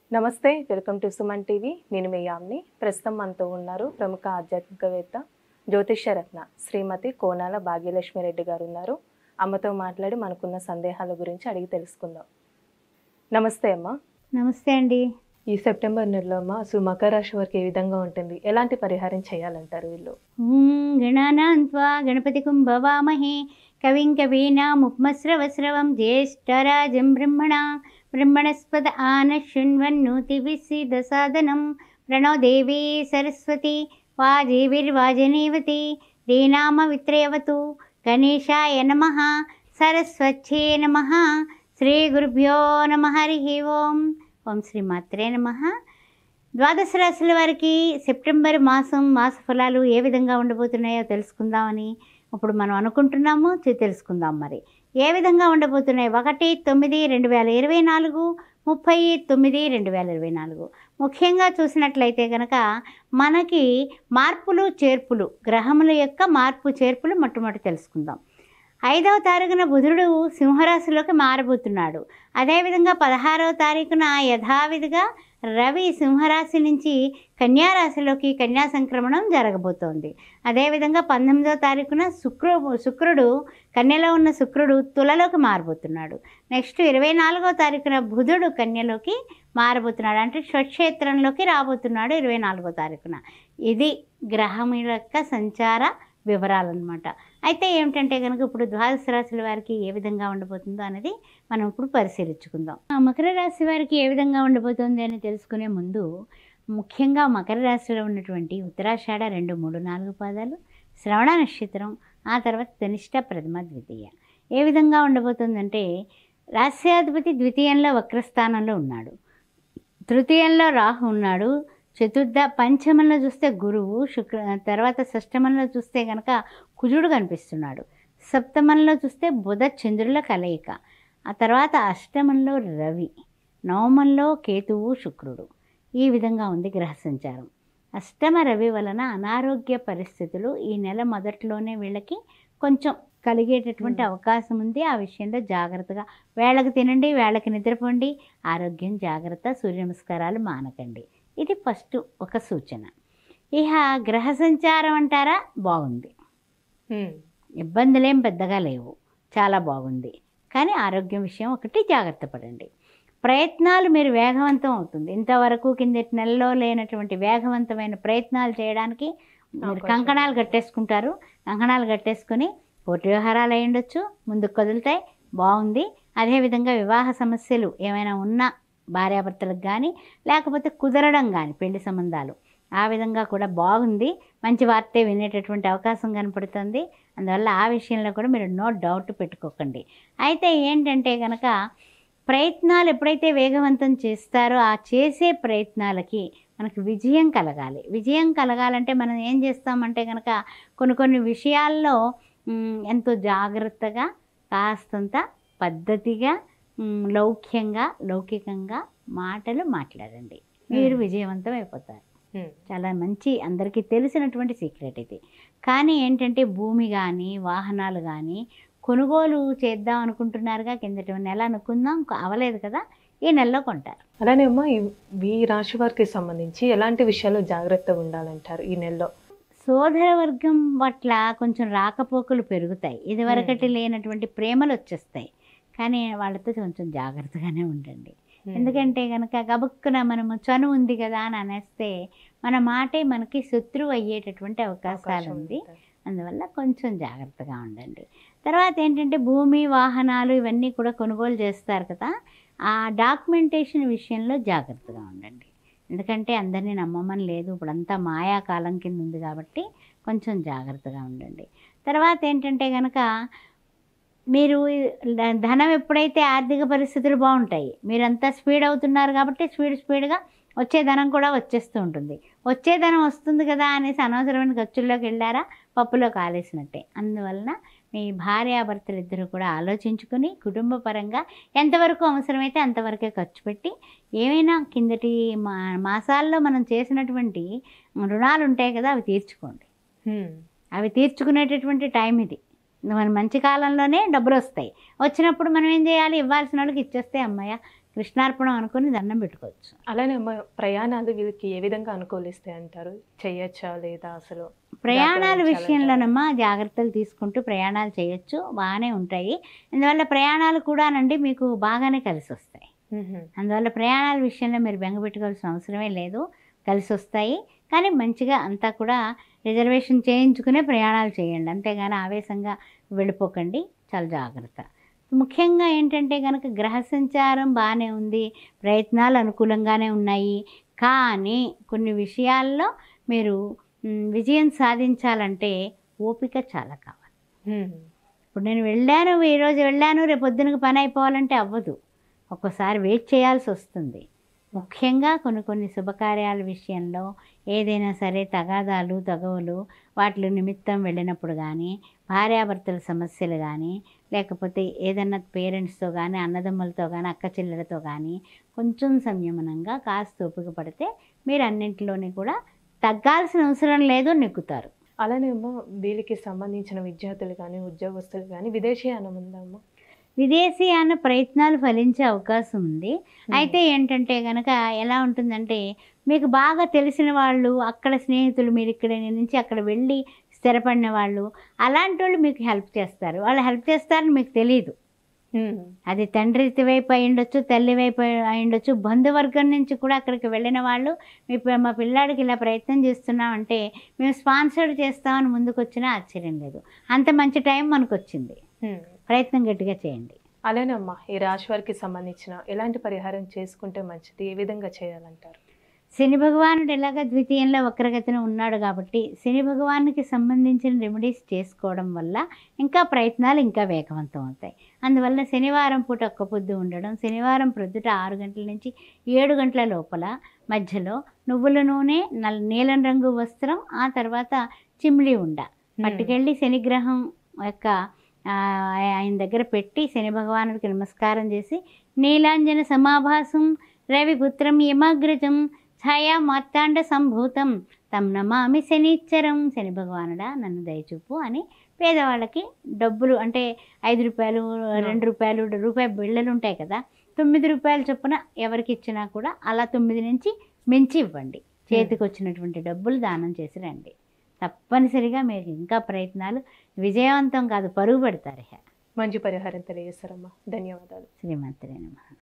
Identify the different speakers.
Speaker 1: నమస్తే welcome to Suman TV నేను మీ యామ్ని ప్రస్తుతం మనతో ఉన్నారు ప్రముఖ ఆధ్యాత్మికవేత్త జ్యోతిష్య రత్న శ్రీమతి కోనాల భాగ్యలక్ష్మి రెడ్డి గారు ఉన్నారు అమ్మతో మాట్లాడి మనకున్న సందేహాల గురించి అడిగి తెలుసుకుందాం నమస్తే అమ్మ
Speaker 2: నమస్తే అండి
Speaker 1: ఈ సెప్టెంబర్ నెలలో అమ్మ అసలు మకర రాశి వారికి ఏ విధంగా ఉంటుంది ఎలాంటి పరిహారం చేయాలంటారు వీళ్ళు
Speaker 2: ఓం గణానాన్వా గణపతి కుంభవామహే కవిం కవీనాముపమస్రవస్రవం జ్యేష్ఠరాజం బ్రహ్మణ బ్రహ్మణస్పద ఆన శృణ్వన్నోతిభిస్సిద సాధనం ప్రణో దేవీ సరస్వతి వాజేవిర్వాజనేవతి దీనామ విత్రయవతు గణేశాయ నమ సరస్వత్యే నమ శ్రీ గురుభ్యో నమ హరి ఓం ఓం శ్రీ మాత్రే నమ ద్వాదశ రాశుల వారికి సెప్టెంబర్ మాసం మాస ఫలాలు ఏ విధంగా ఉండబోతున్నాయో తెలుసుకుందామని ఇప్పుడు మనం అనుకుంటున్నాము తె- తెలుసుకుందాం మరి ఏ విధంగా ఉండబోతున్నాయి ఒకటి తొమ్మిది రెండు వేల ఇరవై నాలుగు ముప్పై తొమ్మిది రెండు వేల ఇరవై నాలుగు ముఖ్యంగా చూసినట్లయితే కనుక మనకి మార్పులు చేర్పులు గ్రహముల యొక్క మార్పు చేర్పులు మొట్టమొదటి తెలుసుకుందాం ఐదవ తారీఖున బుధుడు సింహరాశిలోకి మారబోతున్నాడు అదేవిధంగా పదహారవ తారీఖున యథావిధిగా రవి సింహరాశి నుంచి కన్యారాశిలోకి కన్యా సంక్రమణం జరగబోతోంది అదేవిధంగా పంతొమ్మిదవ తారీఖున శుక్రు శుక్రుడు కన్యలో ఉన్న శుక్రుడు తులలోకి మారబోతున్నాడు నెక్స్ట్ ఇరవై నాలుగవ తారీఖున బుధుడు కన్యలోకి మారబోతున్నాడు అంటే స్వక్షేత్రంలోకి రాబోతున్నాడు ఇరవై నాలుగో తారీఖున ఇది గ్రహముల యొక్క సంచార వివరాలన్నమాట అయితే ఏమిటంటే కనుక ఇప్పుడు ద్వాదశ రాశుల వారికి ఏ విధంగా ఉండబోతుందో అనేది మనం ఇప్పుడు పరిశీలించుకుందాం ఆ మకర రాశి వారికి ఏ విధంగా ఉండబోతుంది అని తెలుసుకునే ముందు ముఖ్యంగా మకర రాశిలో ఉన్నటువంటి ఉత్తరాషాఢ రెండు మూడు నాలుగు పాదాలు శ్రవణ నక్షత్రం ఆ తర్వాత ధనిష్ట ప్రథమ ద్వితీయ ఏ విధంగా ఉండబోతుందంటే రాశ్యాధిపతి ద్వితీయంలో వక్రస్థానంలో ఉన్నాడు తృతీయంలో రాహు ఉన్నాడు చతుర్థ పంచమంలో చూస్తే గురువు శుక్ర తర్వాత షష్టమంలో చూస్తే కనుక కుజుడు కనిపిస్తున్నాడు సప్తమంలో చూస్తే బుధ చంద్రుల కలయిక ఆ తర్వాత అష్టమంలో రవి నవమంలో కేతువు శుక్రుడు ఈ విధంగా ఉంది గ్రహ సంచారం అష్టమ రవి వలన అనారోగ్య పరిస్థితులు ఈ నెల మొదట్లోనే వీళ్ళకి కొంచెం కలిగేటటువంటి
Speaker 1: Hmm.
Speaker 2: అవకాశం ఉంది ఆ విషయంలో జాగ్రత్తగా వేళకు తినండి వేళకి నిద్రపోండి ఆరోగ్యం జాగ్రత్త సూర్య నమస్కారాలు మానకండి ఇది ఫస్ట్ ఒక సూచన ఇహ గ్రహ సంచారం అంటారా బాగుంది
Speaker 1: హ్మ్.
Speaker 2: ఇబ్బందులేం పెద్దగా లేవు చాలా బాగుంది కానీ ఆరోగ్యం విషయం ఒకటి జాగ్రత్త పడండి ప్రయత్నాలు మీరు వేగవంతం అవుతుంది ఇంతవరకు కిందటి నెలలో లేనటువంటి వేగవంతమైన ప్రయత్నాలు చేయడానికి మీరు
Speaker 1: అవకాశం
Speaker 2: కంకణాలు
Speaker 1: ఉంది.
Speaker 2: కట్టేసుకుంటారు కంకణాలు కట్టేసుకొని పోటీ వ్యవహారాలు అయి ఉండొచ్చు ముందుకు కదులుతాయి బాగుంది అదేవిధంగా వివాహ సమస్యలు ఏమైనా ఉన్నా భార్యాభర్తలకు కానీ లేకపోతే కుదరడం కానీ పెళ్లి సంబంధాలు ఆ విధంగా కూడా బాగుంది మంచి వార్తే వినేటటువంటి అవకాశం కనపడుతుంది అందువల్ల ఆ విషయంలో కూడా మీరు నో డౌట్ పెట్టుకోకండి అయితే ఏంటంటే కనుక ప్రయత్నాలు ఎప్పుడైతే వేగవంతం చేస్తారో ఆ చేసే ప్రయత్నాలకి మనకు విజయం కలగాలి విజయం కలగాలంటే మనం ఏం చేస్తామంటే కనుక కొన్ని కొన్ని విషయాల్లో మ్, ఎంతో జాగ్రత్తగా కాస్తంత పద్ధతిగా మ్, లౌక్యంగా లౌకికంగా మాటలు మాట్లాడండి మీరు
Speaker 1: Hmm.
Speaker 2: విజయవంతం అయిపోతారు
Speaker 1: హ్మ్.
Speaker 2: చాలా మంచి అందరికీ తెలిసినటువంటి సీక్రెట్ ఇది కానీ ఏంటంటే భూమి కానీ వాహనాలు కానీ కొనుగోలు చేద్దాం అనుకుంటున్నారుగా కిందటి నెల అనుకుందాం అవలేదు కదా ఈ నెలలో కొంటారు
Speaker 1: అలానే అమ్మ ఈ- ఈ రాశి వారికి సంబంధించి ఎలాంటి విషయాల్లో జాగ్రత్తగా ఉండాలంటారు ఈ నెలలో
Speaker 2: సోదర వర్గం పట్ల కొంచెం రాకపోకలు పెరుగుతాయి ఇదివరకటి
Speaker 1: Hmm.
Speaker 2: లేనటువంటి ప్రేమలు వచ్చేస్తాయి కానీ వాళ్ళతో కొంచెం జాగ్రత్తగానే ఉండండి
Speaker 1: హ్మ్.
Speaker 2: ఎందుకంటే కనుక గబుక్కున మనము చను ఉంది కదా అని అనేస్తే మన మాటే మనకి శత్రువు అయ్యేటటువంటి అవకాశాలు
Speaker 1: అవకాశం
Speaker 2: ఉంది
Speaker 1: ఉంది.
Speaker 2: అందువల్ల కొంచెం జాగ్రత్తగా ఉండండి తర్వాత ఏంటంటే భూమి వాహనాలు ఇవన్నీ కూడా కొనుగోలు చేస్తారు కదా ఆ డాక్యుమెంటేషన్ విషయంలో జాగ్రత్తగా ఉండండి ఎందుకంటే అందరినీ నమ్మమని లేదు ఇప్పుడంతా మాయా కాలం కింద ఉంది కాబట్టి కొంచెం జాగ్రత్తగా ఉండండి తర్వాత ఏంటంటే కనుక మీరు ధ- ధనం ఎప్పుడైతే ఆర్థిక పరిస్థితులు బాగుంటాయి మీరంతా స్పీడ్ అవుతున్నారు కాబట్టి స్పీడ్ స్పీడ్గా వచ్చే ధనం కూడా వచ్చేస్తూ ఉంటుంది వచ్చే ధనం వస్తుంది కదా అనేసి అనవసరమైన ఖర్చుల్లోకి వెళ్ళారా పప్పులో కాలేసినట్టే అందువలన మీ భార్యాభర్తలు ఇద్దరు కూడా ఆలోచించుకుని కుటుంబ పరంగా ఎంతవరకు అవసరమైతే అంతవరకే ఖర్చు పెట్టి ఏమైనా కిందటి మా మాసాల్లో మనం చేసినటువంటి రుణాలు ఉంటాయి కదా అవి తీర్చుకోండి
Speaker 1: హ్మ్.
Speaker 2: అవి తీర్చుకునేటటువంటి టైం ఇది మన మంచి కాలంలోనే డబ్బులు వస్తాయి వచ్చినప్పుడు మనం ఏం చేయాలి ఇవ్వాల్సిన వాళ్ళకి ఇచ్చేస్తే అమ్మయ్య కృష్ణార్పణం అనుకుని దండం పెట్టుకోవచ్చు
Speaker 1: అలానే అమ్మ ప్రయాణాలు వీళ్ళకి ఏ విధంగా అనుకూలిస్తాయి అంటారు చేయొచ్చా లేదా అసలు
Speaker 2: ప్రయాణాల
Speaker 1: జాగ్రత్తలు
Speaker 2: విషయంలోనమ్మా జాగ్రత్తలు తీసుకుంటూ ప్రయాణాలు చేయొచ్చు బాగానే ఉంటాయి అందువల్ల ప్రయాణాలు కూడానండి మీకు బాగానే కలిసి వస్తాయి
Speaker 1: మ్మ్.
Speaker 2: అందువల్ల ప్రయాణాల విషయంలో మీరు బెంగ పెట్టుకోవాల్సిన అవసరమే లేదు కలిసి వస్తాయి కానీ మంచిగా అంతా కూడా రిజర్వేషన్ చేయించుకునే ప్రయాణాలు చేయండి అంతేగాని ఆవేశంగా వెళ్ళిపోకండి చాలా జాగ్రత్త ముఖ్యంగా ఏంటంటే కనుక గ్రహ సంచారం బాగానే ఉంది ప్రయత్నాలు అనుకూలంగానే ఉన్నాయి కానీ కొన్ని విషయాల్లో మీరు మ్, విజయం సాధించాలంటే ఓపిక చాలా కావాలి
Speaker 1: మ్మ్.
Speaker 2: ఇప్పుడు నేను వెళ్ళాను ఈరోజు వెళ్ళాను రేపు పొద్దునకి పని అయిపోవాలంటే అవ్వదు ఒక్కోసారి వెయిట్ చేయాల్సి వస్తుంది ముఖ్యంగా కొన్ని కొన్ని శుభకార్యాల విషయంలో ఏదైనా సరే తగాదాలు తగవులు వాటి నిమిత్తం వెళ్ళినప్పుడు కానీ భార్యాభర్తల సమస్యలు కానీ లేకపోతే ఏదన్నా పేరెంట్స్తో కానీ అన్నదమ్ములతో కానీ అక్క చెల్లెలతో కానీ కొంచెం సంయమనంగా కాస్త ఓపిక పడితే మీరు అన్నింటిలోని కూడా తగ్గాల్సిన అవసరం లేదు నెక్కుతారు
Speaker 1: అలానే అమ్మ వీళ్ళకి సంబంధించిన విద్యార్థులు కానీ ఉద్యోగస్తులు కానీ విదేశీయానం ఉందా అమ్మ
Speaker 2: విదేశీయాన ప్రయత్నాలు ఫలించే అవకాశం ఉంది అయితే ఏంటంటే కనుక ఎలా ఉంటుందంటే మీకు బాగా తెలిసిన వాళ్ళు అక్కడ స్నేహితులు మీరు ఇక్కడ నుంచి అక్కడ వెళ్ళి స్థిరపడిన వాళ్ళు అలాంటి వాళ్ళు మీకు హెల్ప్ చేస్తారు వాళ్ళు హెల్ప్ చేస్తారని మీకు తెలియదు
Speaker 1: మ్మ్.
Speaker 2: అది తండ్రి వైపు అయి ఉండొచ్చు తల్లి వైపు అయి ఉండొచ్చు బంధువర్గం నుంచి కూడా అక్కడికి వెళ్ళిన వాళ్ళు మీ పి- మా పిల్లాడికి ఇలా ప్రయత్నం చేస్తున్నాం అంటే మేము స్పాన్సర్డ్ చేస్తామని ముందుకు వచ్చినా ఆశ్చర్యం లేదు అంత మంచి టైం మనకు వచ్చింది
Speaker 1: మ్మ్.
Speaker 2: ప్రయత్నం గట్టిగా చేయండి
Speaker 1: అలానే అమ్మ ఈ రాశి వారికి సంబంధించిన ఎలాంటి పరిహారం చేసుకుంటే మంచిది ఏ విధంగా చేయాలంటారు
Speaker 2: శని భగవానుడు ఎలాగ ద్వితీయంలో వక్రగతిన ఉన్నాడు కాబట్టి శని భగవానుకి సంబంధించిన రెమెడీస్ చేసుకోవడం వల్ల ఇంకా ప్రయత్నాలు ఇంకా వేగవంతం అవుతాయి అందువల్ల శనివారం పూట ఒక్క పొద్దు ఉండడం శనివారం ప్రొద్దుట ఆరు గంటల నుంచి ఏడు గంటల లోపల మధ్యలో నువ్వుల నూనె నల్ నీలం రంగు వస్త్రం ఆ తర్వాత చిమ్లి ఉండ పట్టుకెళ్ళి శనిగ్రహం యొక్క ఆ, ఆయన దగ్గర పెట్టి శని భగవానుడికి నమస్కారం చేసి నీలాంజన సమాభాసం రవిపుత్రం యమాగ్రజం ఛాయా మార్తాండ సంభూతం తం నమామి శనిచ్చరం శని భగవానుడా నన్ను దయచూపు అని పేదవాళ్ళకి డబ్బులు అంటే ఐదు రూపాయలు రెండు రూపాయలు రూపాయి బిళ్ళలు ఉంటాయి కదా తొమ్మిది రూపాయల చొప్పున ఎవరికి ఇచ్చినా కూడా అలా తొమ్మిది నుంచి మించి ఇవ్వండి చేతికి వచ్చినటువంటి డబ్బులు దానం చేసి రండి తప్పనిసరిగా మీరు ఇంకా ప్రయత్నాలు విజయవంతం కాదు పరుగు పెడతారు ఇహ.
Speaker 1: మంచి పరిహారం తెలియజేస్తారమ్మా ధన్యవాదాలు
Speaker 2: శ్రీమంతుడే నమః